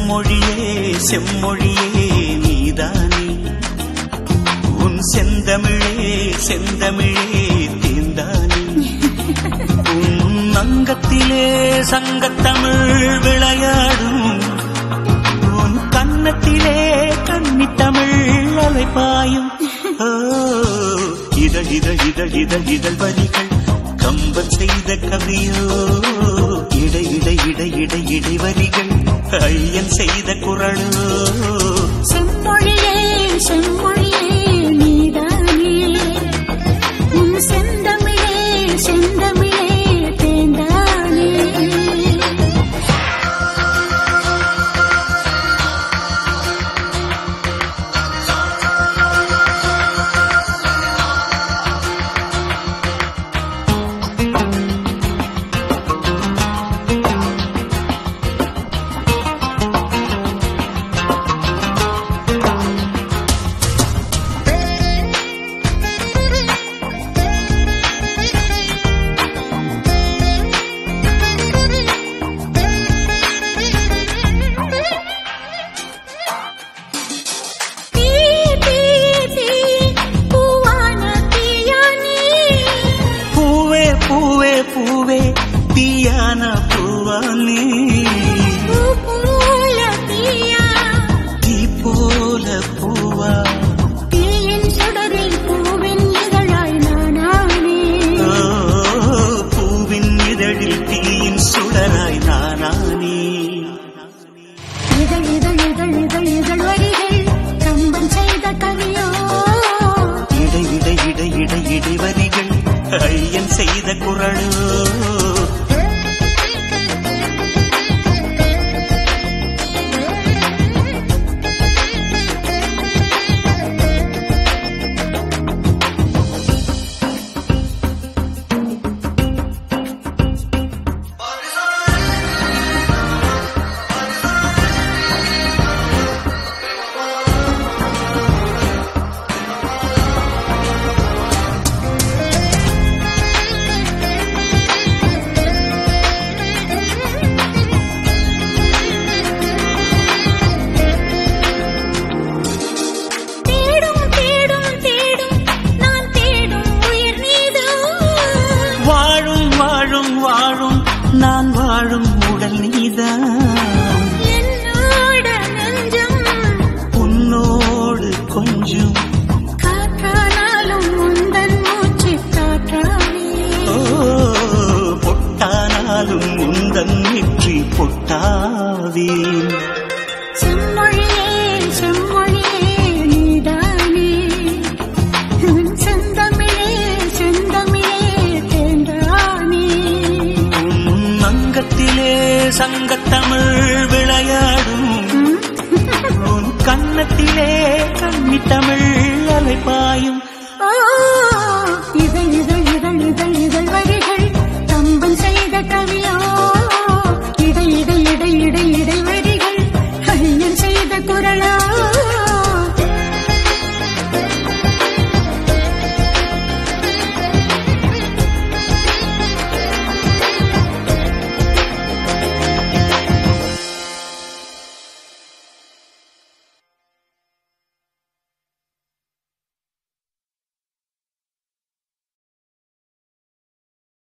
செம்மொழியே செம்மொழியே நீதானே உன் செந்தமிழே செந்தமிழே தேந்தானே உன் அங்கத்திலே சங்கத்தமிழ் விளையாடும் உன் கன்னத்திலே கன்னித்தமிழ் அலைப்பாயும் ஓ, இதழ் இதழ் இதழ் இதழ் இதழ் வரிகள் கம்பன் செய்த கவியோ இடை இடை இடை இடை இடை வரிகள் ஐயன் செய்த குரலோ செம்மொழியே செம்மொழியே நீதானே உன் செந்தமிழே செந்தமிழே தேந்தானே தீ தீ தீ பூவான தீயானே பூவே பூவே பூவே தீயான பூவானே பூ போல தீயா தீ போல பூவா தீயின் சுடரில் பூவின் இதழாய் நானானே ஓ, பூவின் இதழில் தீயின் சுடராய் நானானே இதழ் இதழ் இதழ் இதழ் இதழ் வரிகள் கம்பன் செய்த கவியோ இடை இடை இடை இடை இடை வரிகள் ஐயன் செய்த குரலோ தேடும் தேடும் தேடும் நான் தேடும் உயிர் நீதோ வாழும் வாழும் வாழும் நான் வாழும் உடல் நீதான் என்னோட நெஞ்சம் உன்னோடு கொஞ்சம் காற்றானாலும் உந்தன் மூச்சு காற்றானே ஓ, பொட்டானாலும் உந்தன் நெற்றி பொட்டாவேன் செம்மொழியே செம்மொழியே நீதானே உன் செந்தமிழே செந்தமிழே தேன்றானே உன் அங்கத்திலே சங்கத்தமிழ் விளையாடும் உன் கன்னத்திலே கன்னித்தமிழ் அலைப்பாயும் ஓ